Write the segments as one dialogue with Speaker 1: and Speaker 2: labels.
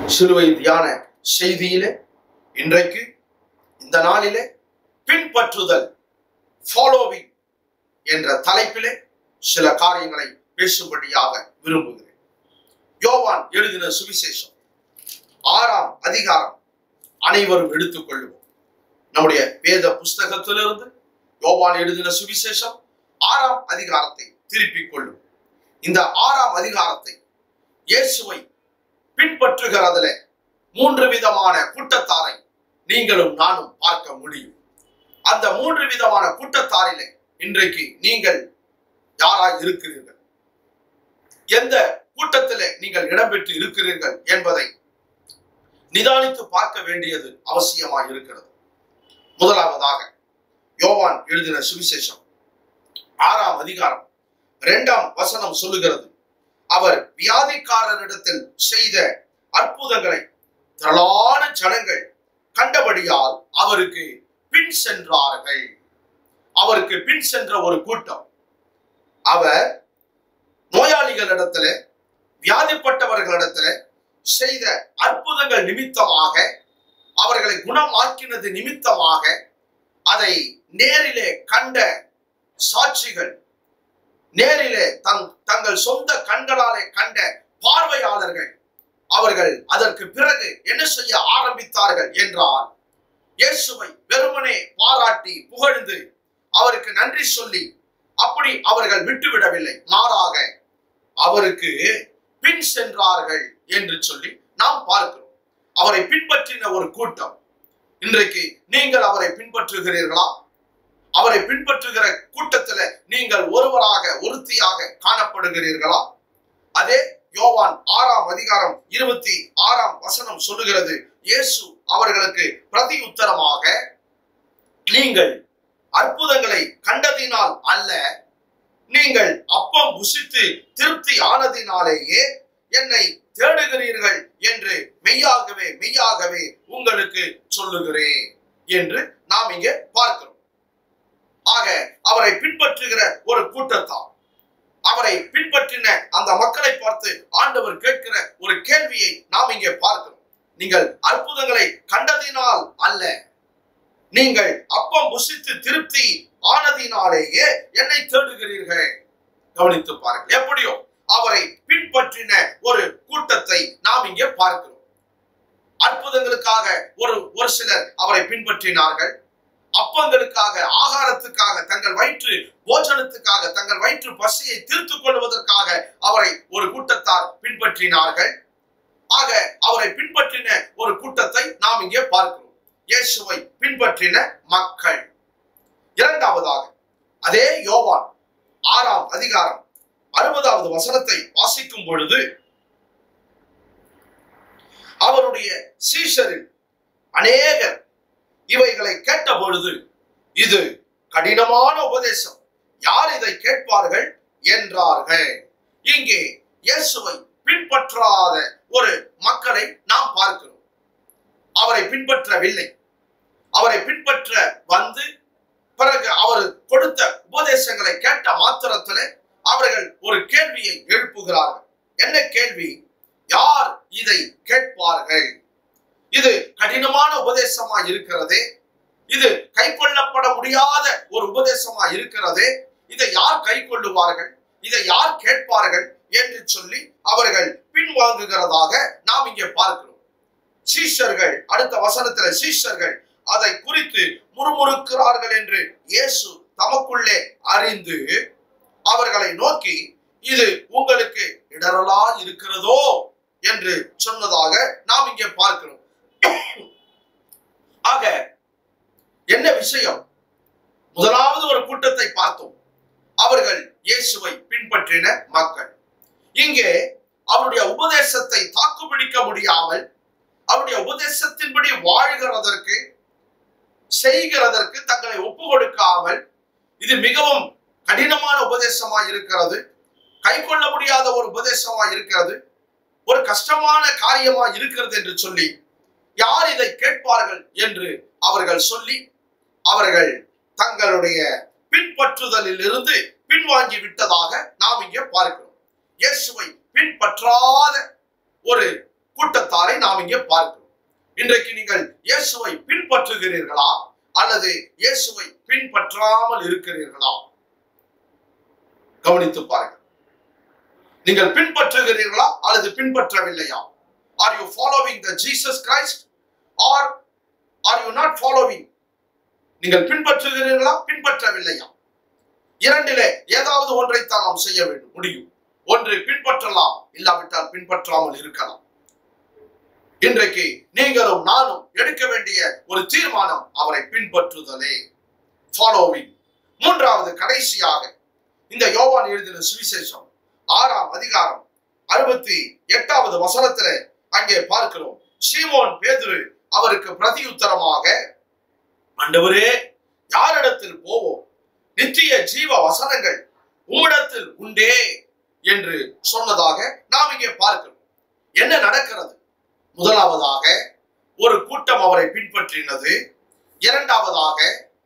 Speaker 1: சிலுவை தியான செய்தியிலே இன்றைக்கு இந்த நாளிலே பின்பற்றுதல் ஃபாலோவிங் என்ற தலைப்பிலே சில காரியங்களை பேசும்படியாக விரும்புகிறேன் யோவான் எழுதின சுவிசேஷம் ஆறாம் அதிகாரம் அனைவரும் எடுத்துக்கொள்வோம் நம்முடைய வேத புஸ்தகத்திலிருந்து யோவான் எழுதின சுவிசேஷம் ஆறாம் அதிகாரத்தை திருப்பிக் கொள்ளும் இந்த ஆறாம் அதிகாரத்தை இயேசுவை பின்பற்றுகிறதுல மூன்று விதமான கூட்டத்தாரை நீங்களும் நானும் பார்க்க முடியும் அந்த மூன்று விதமான கூட்டத்தாரிலே இன்றைக்கு நீங்கள் யாராய் இருக்கிறீர்கள் எந்த கூட்டத்திலே நீங்கள் இடம்பெற்று இருக்கிறீர்கள் என்பதை நிதானித்து பார்க்க வேண்டியது அவசியமாய் இருக்கிறது முதலாவதாக யோவான் எழுதின சுவிசேஷம் ஆறாம் அதிகாரம் இரண்டாம் வசனம் சொல்லுகிறது அவர் வியாதிக்காரரிடத்தில் செய்த அற்புதங்களை திரளான ஜனங்கள் கண்டபடியால் அவருக்கு பின் சென்றார்கள் அவருக்கு பின் சென்ற ஒரு கூட்டம் அவர் நோயாளிகளிடத்துல வியாதிப்பட்டவர்களிடத்துல செய்த அற்புதங்கள் நிமித்தமாக அவர்களை குணமாக்கினது நிமித்தமாக அதை நேரிலே கண்ட சாட்சிகள் நேரிலே தங் தங்கள் சொந்த கண்களாலே கண்ட பார்வையாளர்கள் அவர்கள் அதற்கு பிறகு என்ன செய்ய ஆரம்பித்தார்கள் என்றால் இயேசுவை வெறுமனே பாராட்டி புகழ்ந்து அவருக்கு நன்றி சொல்லி அப்படி அவர்கள் விட்டுவிடவில்லை மாறாக அவருக்கு பின் சென்றார்கள் என்று சொல்லி நாம் பார்க்கிறோம் அவரை பின்பற்றின ஒரு கூட்டம் இன்றைக்கு நீங்கள் அவரை பின்பற்றுகிறீர்களா அவரை பின்பற்றுகிற கூட்டத்துல நீங்கள் ஒருவராக ஒருத்தியாக காணப்படுகிறீர்களா அதே யோவான் ஆறாம் அதிகாரம் இருபத்தி ஆறாம் வசனம் சொல்லுகிறது இயேசு அவர்களுக்கு பிரதி உத்தரமாக நீங்கள் அற்புதங்களை கண்டதினால் அல்ல நீங்கள் அப்பம் புசித்து திருப்தி ஆனதினாலேயே என்னை தேடுகிறீர்கள் என்று மெய்யாகவே மெய்யாகவே உங்களுக்கு சொல்லுகிறேன் என்று நாம் இங்கே பார்க்கிறோம் ஆக அவரை பின்பற்றுகிற ஒரு கூட்டத்தார் அவரை பின்பற்றின அந்த மக்களை பார்த்து ஆண்டவர் கேட்கிற ஒரு கேள்வியை நாம் இங்கே பார்க்கிறோம் நீங்கள் அற்புதங்களை கண்டதினால் அல்ல நீங்கள் அப்பம் புசித்து திருப்தி ஆனதினாலேயே என்னை தேடுகிறீர்கள் கவனித்து பாருங்கள் எப்படியோ அவரை பின்பற்றின ஒரு கூட்டத்தை நாம் இங்கே பார்க்கிறோம் அற்புதங்களுக்காக ஒரு ஒரு சிலர் அவரை பின்பற்றினார்கள் அப்பங்களுக்காக ஆகாரத்துக்காக தங்கள் வயிற்று போஜனத்துக்காக தங்கள் வயிற்று பசியை தீர்த்துக் கொள்வதற்காக அவரை ஒரு கூட்டத்தார் பின்பற்றினார்கள் ஆக அவரை பின்பற்றின ஒரு கூட்டத்தை நாம் இங்கே பார்க்கிறோம் இயேசுவை பின்பற்றின மக்கள் இரண்டாவதாக அதே யோவான் ஆறாம் அதிகாரம் அறுபதாவது வசனத்தை வாசிக்கும் பொழுது அவருடைய சீஷரில் அநேகர் இவைகளை கேட்ட பொழுது இது கடினமான உபதேசம் யார் இதை கேட்பார்கள் என்றார்கள் இங்கே இயேசுவை பின்பற்றாத ஒரு மக்களை நாம் பார்க்கிறோம் அவரை பின்பற்றவில்லை அவரை பின்பற்ற வந்து பிறகு அவர் கொடுத்த உபதேசங்களை கேட்ட மாத்திரத்தில் அவர்கள் ஒரு கேள்வியை எழுப்புகிறார்கள் என்ன கேள்வி யார் இதை கேட்பார்கள் இது கடினமான உபதேசமா இருக்கிறதே இது கை கொள்ளப்பட முடியாத ஒரு உபதேசமா இருக்கிறதே இதை யார் கை கொள்ளுவார்கள் இதை யார் கேட்பார்கள் என்று சொல்லி அவர்கள் பின்வாங்குகிறதாக நாம் இங்கே பார்க்கிறோம் சீஷர்கள் அடுத்த வசனத்துல சீஷர்கள் அதை குறித்து முறுமுறுக்கிறார்கள் என்று இயேசு தமக்குள்ளே அறிந்து அவர்களை நோக்கி இது உங்களுக்கு இடரலா இருக்கிறதோ என்று சொன்னதாக நாம் இங்கே பார்க்கிறோம் ஆக என்ன விஷயம் முதலாவது ஒரு கூட்டத்தை பார்த்தோம் அவர்கள் இயேசுவை பின்பற்றின மக்கள் இங்கே அவருடைய உபதேசத்தை தாக்குப்பிடிக்க முடியாமல் அவருடைய உபதேசத்தின்படி வாழ்கிறதற்கு செய்கிறதற்கு தங்களை ஒப்பு கொடுக்காமல் இது மிகவும் கடினமான உபதேசமா இருக்கிறது கை கொள்ள முடியாத ஒரு உபதேசமா இருக்கிறது ஒரு கஷ்டமான காரியமா இருக்கிறது என்று சொல்லி யார் இதை கேட்பார்கள் என்று அவர்கள் சொல்லி அவர்கள் தங்களுடைய பின்பற்றுதலில் இருந்து பின்வாங்கி விட்டதாக நாம் இங்கே பார்க்கிறோம் இயேசுவை பின்பற்றாத ஒரு கூட்டத்தாரை நாம் இங்கே பார்க்கிறோம் இன்றைக்கு நீங்கள் இயேசுவை பின்பற்றுகிறீர்களா அல்லது இயேசுவை பின்பற்றாமல் இருக்கிறீர்களா கவனித்து பாருங்கள் நீங்கள் பின்பற்றுகிறீர்களா அல்லது பின்பற்றவில்லையா are you following the Jesus Christ are are you not following நீங்கள் பின்பற்றுகிறீர்களா பின்பற்றவில்லையா இரண்டிலே ஏதாவது ஒன்றைத்தான் நாம் செய்ய வேண்டும் முடியும் ஒன்று பின்பற்றலாம் இல்லாவிட்டால் பின்பற்றாமல் இருக்கலாம் இன்றைக்கு நீங்களும் நானும் எடுக்க வேண்டிய ஒரு தீர்மானம் அவரை பின்பற்றுதலே ஃபாலோவிங் மூன்றாவது கடைசியாக இந்த யோவான் எழுதின சுவிசேஷம் ஆறாம் அதிகாரம் அறுபத்தி எட்டாவது வசனத்திலே அங்கே பார்க்கிறோம் சீமோன் பேதுரு அவருக்கு பிரதியுத்தரமாக ஆண்டவரே யாரிடத்தில் போவோம் நித்திய ஜீவ வசனங்கள் உம்மிடத்தில் உண்டே என்று சொன்னதாக நாம் இங்கே பார்க்கிறோம் என்ன நடக்கிறது முதலாவதாக ஒரு கூட்டம் அவரை பின்பற்றினது இரண்டாவதாக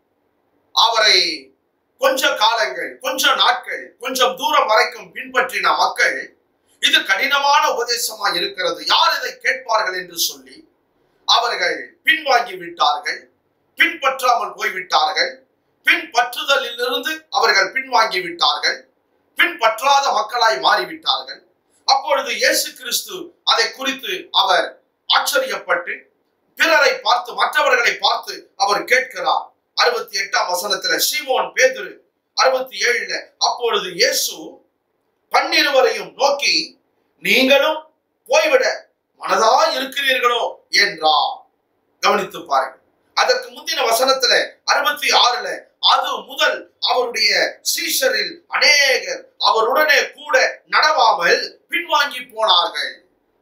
Speaker 1: அவரை கொஞ்ச காலங்கள் கொஞ்ச நாட்கள் கொஞ்சம் தூரம் வரைக்கும் பின்பற்றின மக்கள் இது கடினமான உபதேசமா இருக்கிறது யார் இதை கேட்பார்கள் என்று சொல்லி அவர்கள் பின்வாங்கி விட்டார்கள் பின்பற்றாமல் போய்விட்டார்கள் பின்பற்றுதலில் இருந்து அவர்கள் பின்வாங்கி விட்டார்கள் பின்பற்றாத மக்களாய் மாறிவிட்டார்கள் அப்பொழுது இயேசு கிறிஸ்து அதை குறித்து அவர் ஆச்சரியப்பட்டு பிறரை பார்த்து மற்றவர்களை பார்த்து அவர் கேட்கிறார் அறுபத்தி எட்டாம் வசனத்துல சீமோன் பேதுரு அறுபத்தி ஏழுல அப்பொழுது இயேசு பன்னிருவரையும் நோக்கி நீங்களும் போய்விட மனதா இருக்கிறீர்களோ என்றார் கவனித்து பாருங்கள் அதற்கு முந்தின வசனத்துல அறுபத்தி ஆறுல அது முதல் அவருடைய சீஷரில் அநேகர் அவருடனே கூட நடவாமல் பின்வாங்கி போனார்கள்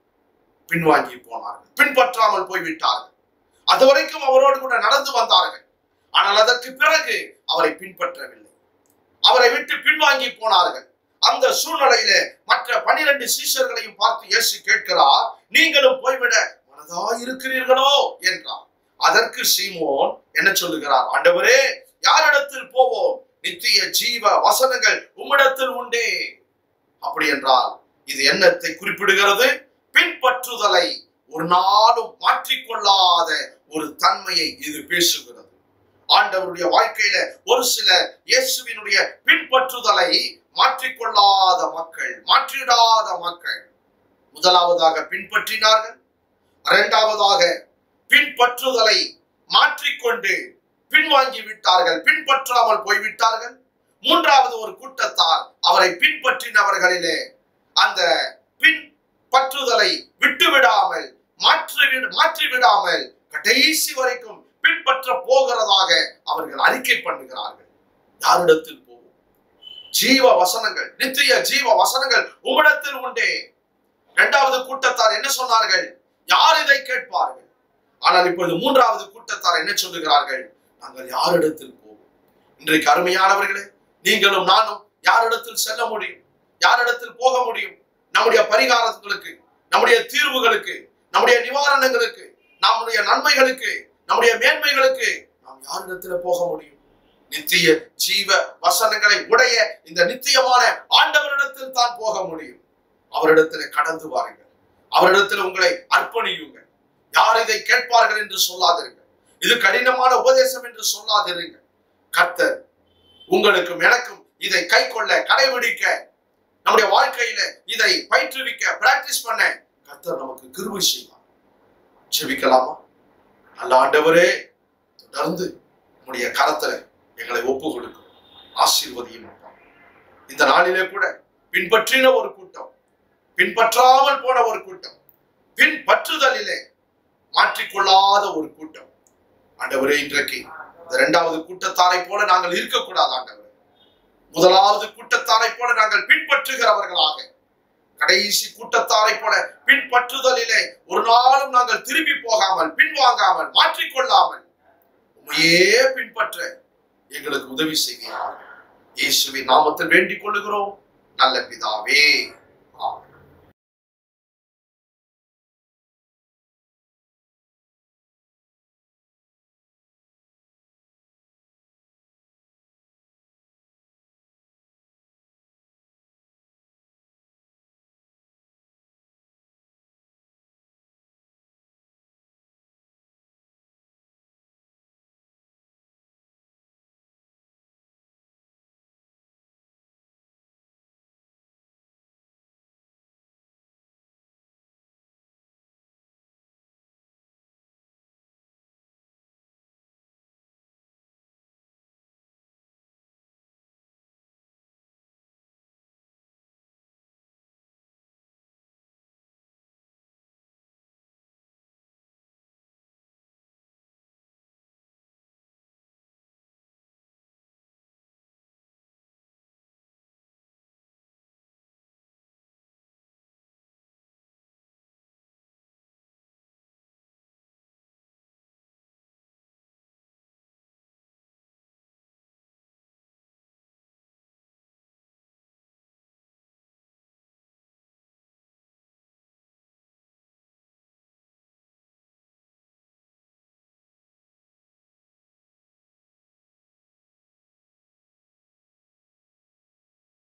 Speaker 1: பின்வாங்கி போனார்கள் பின்பற்றாமல் போய்விட்டார்கள் அது வரைக்கும் அவரோடு கூட நடந்து வந்தார்கள் ஆனால் அதற்கு பிறகு அவரை பின்பற்றவில்லை அவரை விட்டு பின்வாங்கி போனார்கள் அந்த சூழ்நிலையில மற்ற பனிரெண்டு சீஷர்களையும் பார்த்து இயேசு கேட்கிறார் நீங்களும் போய்விட மனதா இருக்கிறீர்களோ என்றார் அதற்கு சீமோன் என்ன சொல்லுகிறார் ஆண்டவரே யாரிடத்தில் போவோம் நித்திய ஜீவ வசனங்கள் உம்மிடத்தில் உண்டே அப்படி என்றால் இது என்னத்தை குறிப்பிடுகிறது பின்பற்றுதலை ஒரு நாளும் மாற்றிக்கொள்ளாத ஒரு தன்மையை இது பேசுகிறது ஆண்டவருடைய வாழ்க்கையில ஒரு சில இயேசுவினுடைய பின்பற்றுதலை மாற்றிக்கொள்ளாத மக்கள் மாற்றிடாத மக்கள் முதலாவதாக பின்பற்றினார்கள் இரண்டாவதாக பின்பற்றுதலை மாற்றிக்கொண்டு பின்வாங்கி விட்டார்கள் பின்பற்றாமல் போய்விட்டார்கள் மூன்றாவது ஒரு கூட்டத்தார் அவரை பின்பற்றினவர்களிலே அந்த பின்பற்றுதலை விட்டுவிடாமல் மாற்றி மாற்றி விடாமல் கடைசி வரைக்கும் பின்பற்ற போகிறதாக அவர்கள் அறிக்கை பண்ணுகிறார்கள் யாரிடத்தில் போவோம் ஜீவ வசனங்கள் நித்திய ஜீவ வசனங்கள் உம்மிடத்தில் உண்டே இரண்டாவது கூட்டத்தார் என்ன சொன்னார்கள் யார் இதை கேட்பார்கள் ஆனால் இப்பொழுது மூன்றாவது கூட்டத்தார் என்ன சொல்லுகிறார்கள் நாங்கள் யாரிடத்தில் போவோம் இன்றைக்கு அருமையானவர்களே நீங்களும் நானும் யாரிடத்தில் செல்ல முடியும் யாரிடத்தில் போக முடியும் நம்முடைய பரிகாரங்களுக்கு நம்முடைய தீர்வுகளுக்கு நம்முடைய நிவாரணங்களுக்கு நம்முடைய நன்மைகளுக்கு நம்முடைய மேன்மைகளுக்கு நாம் யாரிடத்துல போக முடியும் நித்திய ஜீவ வசனங்களை உடைய இந்த நித்தியமான ஆண்டவரிடத்தில் தான் போக முடியும் அவரிடத்துல கடந்து வாருங்கள் அவரிடத்தில் உங்களை அர்ப்பணியுங்கள் யார் இதை கேட்பார்கள் என்று சொல்லாதிருங்கள் இது கடினமான உபதேசம் என்று சொல்லாதிருங்க கர்த்தர் உங்களுக்கும் எனக்கும் இதை கை கொள்ள கடைபிடிக்க நம்முடைய வாழ்க்கையில இதை பயிற்றுவிக்க பிராக்டிஸ் பண்ண கர்த்தர் நமக்கு கிருபை செய்வார் செபிக்கலாமா நல்ல ஆண்டவரே தொடர்ந்து உம்முடைய கரத்துல எங்களை ஒப்பு கொடுக்கும் ஆசீர்வதியும் அப்பா. இந்த நாளிலே கூட பின்பற்றின ஒரு கூட்டம் பின்பற்றாமல் போன ஒரு கூட்டம் பின்பற்றுதலிலே மாற்றிக்கொள்ளாத ஒரு கூட்டம் ஆண்டவரே இன்றைக்கு இந்த இரண்டாவது கூட்டத்தாரை போல நாங்கள் இருக்கக்கூடாது ஆண்டவரே முதலாவது கூட்டத்தாரை போல நாங்கள் பின்பற்றுகிறவர்களாக கடைசி கூட்டத்தாரை போல பின்பற்றுதலிலே ஒரு நாளும் நாங்கள் திரும்பி போகாமல் பின்வாங்காமல் மாற்றிக்கொள்ளாமல் உண்மையே பின்பற்ற எங்களுக்கு உதவி செய்கிறார் இயேசுவின் நாமத்தில் வேண்டிக் கொள்ளுகிறோம் நல்ல பிதாவே